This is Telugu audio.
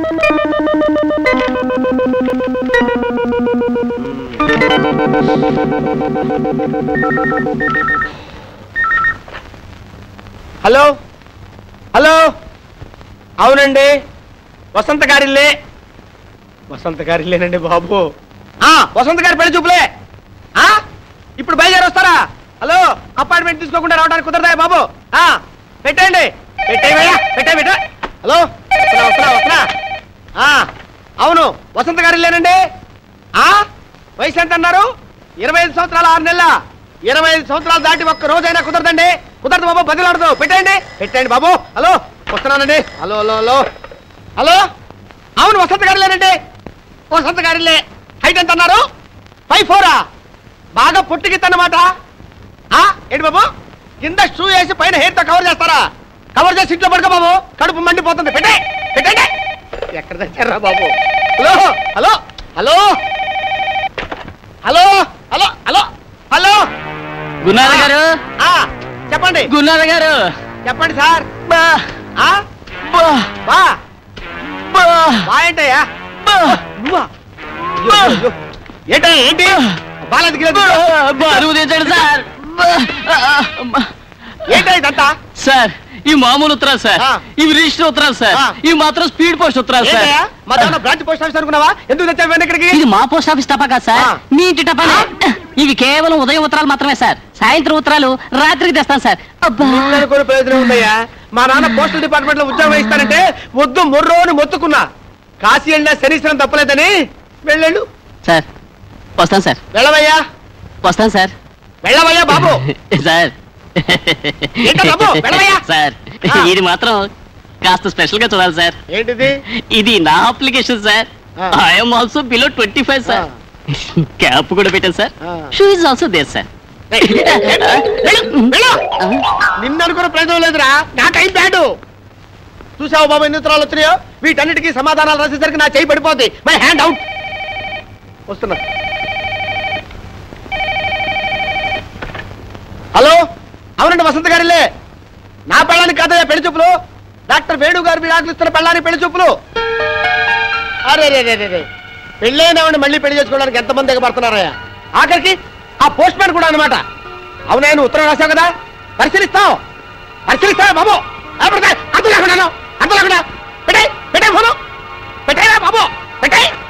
హలో హలో అవునండి వసంత గారిల్లే వసంత గారిల్లేనండి బాబు ఆ వసంత గారి పెళ్లి చూపులే ఆ ఇప్పుడు బయలుదేరి వస్తారా హలో అపాయింట్మెంట్ తీసుకోకుండా రావడానికి కుదరదా బాబు ఆ పెట్టండి పెట్టేవయ్యా పెట్టే పెట్ట హలో వస్తున్నా వస్తున్నా వస్తున్నా ఆ అవును వసంత గారిల్లేనండి ఆ వయసు ఎంత అన్నారు ఇరవై ఐదు సంవత్సరాల ఆరు నెలల ఇరవై ఐదు సంవత్సరాలు దాటి ఒక్క రోజైనా కుదరదండి కుదరదు బాబు బదిలాడదు పెట్టండి పెట్టండి బాబు హలో వస్తున్నానండి హలో హలో హలో హలో అవును వసంత గారిలేనండి వసంత గారిలే హైట్ ఎంత అన్నారు ఫైవ్ ఫోరా బాగా పొట్టిగిద్దన్నమాట ఆ ఏంటి బాబు కింద షూ వేసి పైన హెయిర్ తో కవర్ చేస్తారా కవర్ చేసి ఇంట్లో పడుకో బాబు కడుపు మండిపోతుంది పెట్టే పెట్టండి ఎక్కడ తెచ్చారా బాబు hello hello hello hello hello hello hello గున్నార గారు ఆ, చెప్పండి గున్నార గారు చెప్పండి సార్ బా ఆ బా బా బా బా ఏంటయ్యా బా నువ్వా అయ్యో, అయ్యో. ఏంటయ్యా ఏంటి బాలేదు గిలేదు బరువు తెచ్చాడు సార్ బా. ఏంటయ్యా ఇదంతా సార్ ఈ మామూలు ఉత్తరాలు సార్ ఆ. ఇవి రిజిస్టర్ ఉత్తరాలు సార్ ఆ. ఇవి మాత్రం స్పీడ్ పోస్ట్ ఉత్తరాలు సార్ ఏంటయ్యా మా దాంట్లో బ్రాంచ్ పోస్ట్ ఆఫీస్ అనుకున్నావా ఎందుకు తెచ్చావు ఇవన్నీ ఇక్కడికి ఇది మా పోస్ట్ ఆఫీస్ తప్ప కాదు సార్ ఆ. మీ ఇంటి టపానే ఇవి కేవలం ఉదయం ఉత్తరాలు మాత్రమే సార్ సాయంత్రం ఉత్తరాలు రాత్రికి తెస్తాను సార్ అబ్బా అనుకునే ప్రయోజనం ఉందయ్యా మా నాన్న పోస్టల్ డిపార్ట్మెంట్ లో ఉద్యోగం ఇస్తానంటే వద్దు మొర్రో అని మొత్తుకున్నా కాశీ వెళ్ళినా శనీశ్వరం తప్పలేదని వెళ్ళండు సార్ వస్తాను సార్ వెళ్ళవయ్యా వస్తాను సార్ వెళ్ళవయ్యా బాబు సార్ ఏంటో బాబు, వెళ్ళవయ్యా. సార్ ఆ. ఇది మాత్రం కాస్త స్పెషల్ గా చూడాలి సార్ ఏంటిది ఇది నా అప్లికేషన్ సార్ ఆ. I'm also below twenty five sir cap కూడా పెట్టాను సార్ ఆ. Shoe is also there sir ఏయ్, వెళ్ళు, వెళ్ళు. నిన్ను అనుకున్న ప్రయోజనం లేదురా నా టైం బ్యాడు చూసావు బాబు ఎన్ని ఉత్తరాలు వచ్చినాయో వీటన్నిటికీ సమాధానాలు రాసేసరికి నా చేయి పడిపోద్ది మై హ్యాండ్ అవుట్ వస్తున్నా హలో అవునండి వసంత గారిలే నా పెళ్ళానికి కాదయ్యా పెళ్లి చూపులు డాక్టర్ వేణు గారు విడాకులు ఇస్తున్న పెళ్ళానికి పెళ్లి చూపులు అరే రే రే రే రే పెళ్ళైనవాడిని మళ్ళీ పెళ్లి చేసుకోవడానికి ఎంతమంది ఎగబడుతున్నారయ్యా ఆఖరికి ఆ పోస్ట్ మ్యాన్ కూడా అనమాట అవునా నువ్వు ఉత్తరం రాశావు కదా పరిశీలిస్తావు పరిశీలిస్తావా బాబు లేకపోతే అర్థం లేకుండా అర్థం లేకుండా పెట్టాయి పెట్టాయి ఫోను పెట్టాయి బాబు పెట్టాయి